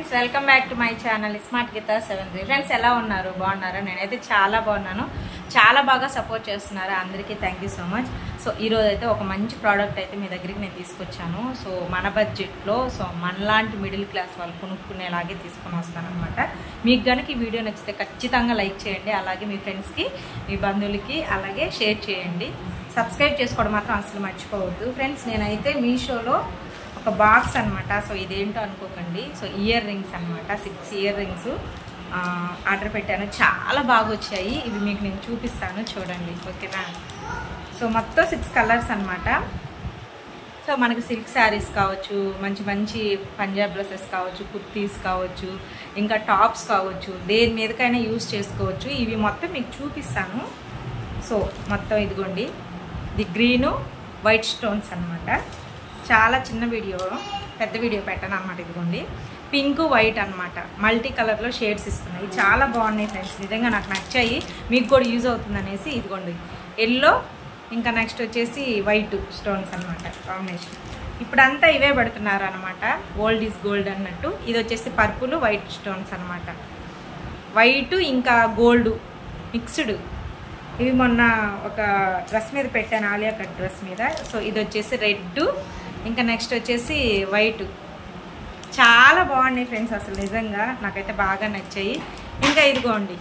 friends welcome back to my channel smart Geetha seven three friends ఎలా ఉన్నారు బాగున్నారా నేనైతే చాలా బాగున్నాను చాలా బాగా సపోర్ట్ చేస్తున్నారు అందరికీ thank you so much so ఈరోజు అయితే ఒక మంచి ప్రోడక్ట్ అయితే మీ దగ్గరికి నేను తీసుకొచ్చాను సో మన బడ్జెట్లో సో మనలాంటి మిడిల్ క్లాస్ వాళ్ళు కొనుక్కునేలాగే తీసుకొని వస్తాను అనమాట మీకు కనుక ఈ వీడియో నచ్చితే ఖచ్చితంగా లైక్ చేయండి అలాగే మీ ఫ్రెండ్స్కి మీ బంధువులకి అలాగే షేర్ చేయండి సబ్స్క్రైబ్ చేసుకోవడం మాత్రం అసలు మర్చిపోవద్దు ఫ్రెండ్స్ నేనైతే మీషోలో ఒక బాక్స్ అనమాట సో ఇదేంటో అనుకోకండి సో ఇయర్ రింగ్స్ అనమాట సిక్స్ ఇయర్ రింగ్స్ ఆర్డర్ పెట్టాను చాలా బాగా వచ్చాయి ఇవి మీకు నేను చూపిస్తాను చూడండి ఓకేనా సో మొత్తం సిక్స్ కలర్స్ అనమాట సో మనకి సిల్క్ శారీస్ కావచ్చు మంచి మంచి పంజాబ్ డ్రెస్సెస్ కావచ్చు కుర్తీస్ కావచ్చు ఇంకా టాప్స్ కావచ్చు దేని మీదకైనా యూస్ చేసుకోవచ్చు ఇవి మొత్తం మీకు చూపిస్తాను సో మొత్తం ఇదిగోండి ఇది గ్రీను వైట్ స్టోన్స్ అనమాట చాలా చిన్న వీడియో పెద్ద వీడియో పెట్టాను అనమాట ఇదిగోండి పింక్ వైట్ అనమాట మల్టీ కలర్లో షేడ్స్ ఇస్తున్నాయి చాలా బాగున్నాయి ఫ్రెండ్స్ నిజంగా నాకు నచ్చాయి మీకు కూడా యూజ్ అవుతుంది అనేసి ఇదిగోండి ఎల్లో ఇంకా నెక్స్ట్ వచ్చేసి వైట్ స్టోన్స్ అనమాట కాంబినేషన్ ఇప్పుడంతా ఇవే పెడుతున్నారు అనమాట ఓల్డ్ ఈజ్ గోల్డ్ అన్నట్టు ఇది వచ్చేసి పర్పుల్ వైట్ స్టోన్స్ అనమాట వైట్ ఇంకా గోల్డ్ మిక్స్డ్ ఇవి మొన్న ఒక డ్రెస్ మీద పెట్టాను ఆలియా కట్ డ్రెస్ మీద సో ఇది వచ్చేసి రెడ్ ఇంకా నెక్స్ట్ వచ్చేసి వైట్ చాలా బాగున్నాయి ఫ్రెండ్స్ అసలు నిజంగా నాకైతే బాగా నచ్చాయి ఇంకా ఇదిగోండి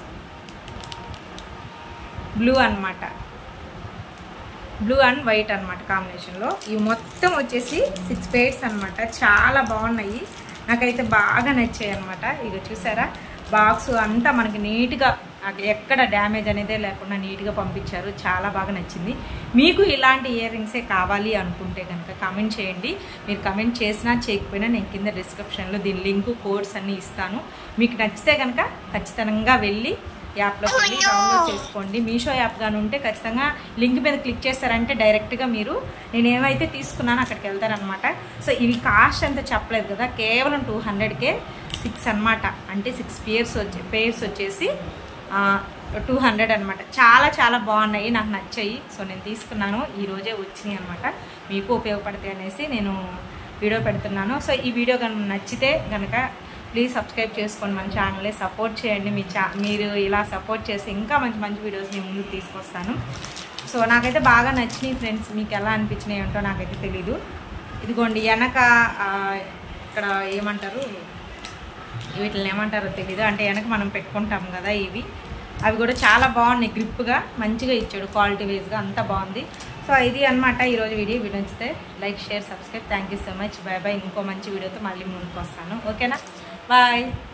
బ్లూ అనమాట బ్లూ అండ్ వైట్ అనమాట కాంబినేషన్లో ఇవి మొత్తం వచ్చేసి సిక్స్ పేర్స్ అనమాట చాలా బాగున్నాయి నాకైతే బాగా నచ్చాయి అనమాట ఇక చూసారా బాక్స్ అంతా మనకి నీట్గా ఎక్కడ డ్యామేజ్ అనేదే లేకుండా నీట్గా పంపించారు చాలా బాగా నచ్చింది మీకు ఇలాంటి ఇయర్ రింగ్సే కావాలి అనుకుంటే కనుక కమెంట్ చేయండి మీరు కమెంట్ చేసినా చేయకపోయినా నేను కింద డిస్క్రిప్షన్లో దీని లింక్ కోడ్స్ అన్నీ ఇస్తాను మీకు నచ్చితే కనుక ఖచ్చితంగా వెళ్ళి యాప్లోకి వెళ్ళి డౌన్లోడ్ చేసుకోండి మీషో యాప్ కానీ ఉంటే ఖచ్చితంగా లింక్ మీద క్లిక్ చేస్తారంటే డైరెక్ట్గా మీరు నేను ఏమైతే తీసుకున్నానో అక్కడికి వెళ్తారనమాట సో ఇవి కాస్ట్ అంతా చెప్పలేదు కదా కేవలం టూ హండ్రెడ్కే సిక్స్ అనమాట అంటే సిక్స్ పేర్స్ వచ్చే పేర్స్ వచ్చేసి టూ హండ్రెడ్ అనమాట చాలా చాలా బాగున్నాయి నాకు నచ్చాయి సో నేను తీసుకున్నాను ఈ రోజే వచ్చినాయి అనమాట మీకు ఉపయోగపడతాయి అనేసి నేను వీడియో పెడుతున్నాను సో ఈ వీడియో కనుక నచ్చితే కనుక ప్లీజ్ సబ్స్క్రైబ్ చేసుకోండి మన ఛానల్ని సపోర్ట్ చేయండి మీ చా మీరు ఇలా సపోర్ట్ చేసి ఇంకా మంచి మంచి వీడియోస్ నేను ముందుకు తీసుకొస్తాను సో నాకైతే బాగా నచ్చినాయి ఫ్రెండ్స్ మీకు ఎలా అనిపించినాయి ఏంటో నాకైతే తెలీదు ఇదిగోండి వెనక ఇక్కడ ఏమంటారు వీటిని ఏమంటారో తెలీదు అంటే వెనక మనం పెట్టుకుంటాం కదా ఇవి అవి కూడా చాలా బాగున్నాయి గ్రిప్గా మంచిగా ఇచ్చాడు క్వాలిటీ వైజ్గా అంతా బాగుంది సో ఇది అనమాట ఈరోజు వీడియో వీడియో నచ్చితే like share subscribe thank you so much bye bye ఇంకో మంచి వీడియోతో మళ్ళీ ముందుకు వస్తాను ఓకేనా బాయ్